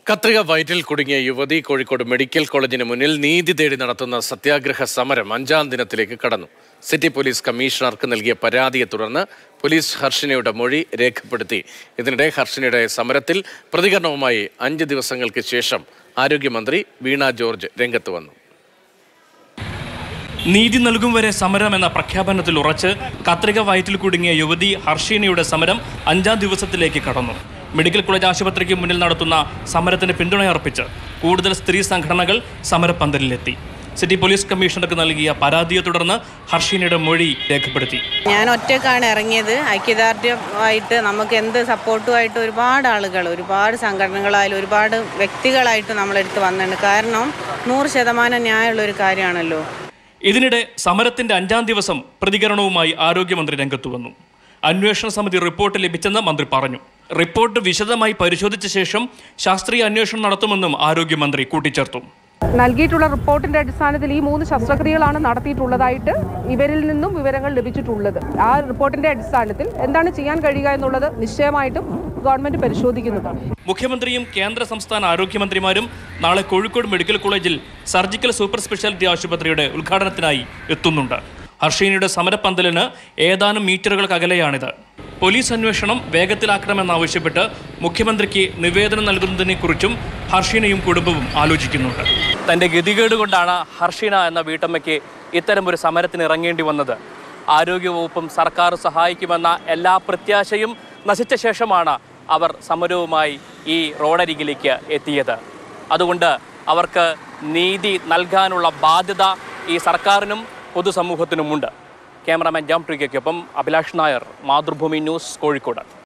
കത്രിക വയറ്റിൽ കുടുങ്ങിയ യുവതി കോഴിക്കോട് മെഡിക്കൽ കോളേജിന് മുന്നിൽ നീതി തേടി നടത്തുന്ന സത്യാഗ്രഹ സമരം അഞ്ചാം ദിനത്തിലേക്ക് കടന്നു സിറ്റി പോലീസ് കമ്മീഷണർക്ക് നൽകിയ പരാതിയെ തുടർന്ന് പോലീസ് ഹർഷിനയുടെ മൊഴി രേഖപ്പെടുത്തി ഇതിനിടെ ഹർഷിനയുടെ സമരത്തിൽ പ്രതികരണവുമായി അഞ്ച് ദിവസങ്ങൾക്ക് ശേഷം ആരോഗ്യമന്ത്രി വീണ ജോർജ് രംഗത്ത് വന്നു നീതി നൽകും വരെ സമരം എന്ന പ്രഖ്യാപനത്തിൽ ഉറച്ച് കത്രിക വയറ്റിൽ കുടുങ്ങിയ യുവതി ഹർഷീനയുടെ സമരം അഞ്ചാം ദിവസത്തിലേക്ക് കടന്നു മെഡിക്കൽ കോളേജ് ആശുപത്രിക്ക് മുന്നിൽ നടത്തുന്ന സമരത്തിന് പിന്തുണയർപ്പിച്ച് കൂടുതൽ സ്ത്രീ സംഘടനകൾ സമരപ്പന്തലിലെത്തി സിറ്റി പോലീസ് കമ്മീഷണർക്ക് നൽകിയ പരാതിയെ തുടർന്ന് ഹർഷീനയുടെ മൊഴി രേഖപ്പെടുത്തി ഞാൻ ഒറ്റക്കാണ് ഇറങ്ങിയത് ഐക്യദാർഢ്യമായിട്ട് നമുക്ക് എന്ത് സപ്പോർട്ടുമായിട്ട് ഒരുപാട് ആളുകൾ ഒരുപാട് സംഘടനകളായാലും ഒരുപാട് വ്യക്തികളായിട്ട് നമ്മളെടുത്ത് വന്നിട്ടുണ്ട് കാരണം നൂറ് ശതമാനം ന്യായമുള്ള ഒരു കാര്യമാണല്ലോ ഇതിനിടെ സമരത്തിന്റെ അഞ്ചാം ദിവസം പ്രതികരണവുമായി ആരോഗ്യമന്ത്രി രംഗത്തു വന്നു അന്വേഷണ സമിതി റിപ്പോർട്ട് ലഭിച്ചെന്ന് മന്ത്രി പറഞ്ഞു റിപ്പോർട്ട് വിശദമായി പരിശോധിച്ച ശേഷം ശാസ്ത്രീയ അന്വേഷണം നടത്തുമെന്നും ആരോഗ്യമന്ത്രി കൂട്ടിച്ചേർത്തു നൽകിയിട്ടുള്ള റിപ്പോർട്ടിന്റെ അടിസ്ഥാനത്തിൽ ഈ മൂന്ന് ശസ്ത്രക്രിയകളാണ് നടത്തിയിട്ടുള്ളതായിട്ട് ഇവരിൽ നിന്നും വിവരങ്ങൾ ലഭിച്ചിട്ടുള്ളത് ആ റിപ്പോർട്ടിന്റെ അടിസ്ഥാനത്തിൽ എന്താണ് ചെയ്യാൻ കഴിയുക എന്നുള്ളത് നിശ്ചയമായിട്ടും ഗവൺമെന്റ് പരിശോധിക്കുന്നതാണ് മുഖ്യമന്ത്രിയും കേന്ദ്ര സംസ്ഥാന ആരോഗ്യമന്ത്രിമാരും നാളെ കോഴിക്കോട് മെഡിക്കൽ കോളേജിൽ സർജിക്കൽ സൂപ്പർ സ്പെഷ്യാലിറ്റി ആശുപത്രിയുടെ ഉദ്ഘാടനത്തിനായി എത്തുന്നുണ്ട് ഹർഷീനയുടെ സമരപ്പന്തലിന് ഏതാനും മീറ്ററുകൾക്ക് അകലെയാണിത് പോലീസ് അന്വേഷണം വേഗത്തിലാക്കണമെന്നാവശ്യപ്പെട്ട് മുഖ്യമന്ത്രിക്ക് നിവേദനം നൽകുന്നതിനെക്കുറിച്ചും ഹർഷീനയും കുടുംബവും ആലോചിക്കുന്നുണ്ട് തന്റെ ഗതികേട് കൊണ്ടാണ് ഹർഷീന എന്ന വീട്ടമ്മയ്ക്ക് ഇത്തരമൊരു സമരത്തിന് ഇറങ്ങേണ്ടി വന്നത് ആരോഗ്യവകുപ്പും സർക്കാർ സഹായിക്കുമെന്ന എല്ലാ പ്രത്യാശയും നശിച്ച ശേഷമാണ് അവർ സമരവുമായി ഈ റോഡരികിലേക്ക് എത്തിയത് അതുകൊണ്ട് അവർക്ക് നീതി നൽകാനുള്ള ബാധ്യത ഈ സർക്കാരിനും പൊതുസമൂഹത്തിനുമുണ്ട് ക്യാമറാമാൻ ജാം ട്രിക്കൊപ്പം അഭിലാഷ് നായർ മാതൃഭൂമി ന്യൂസ് കോഴിക്കോട്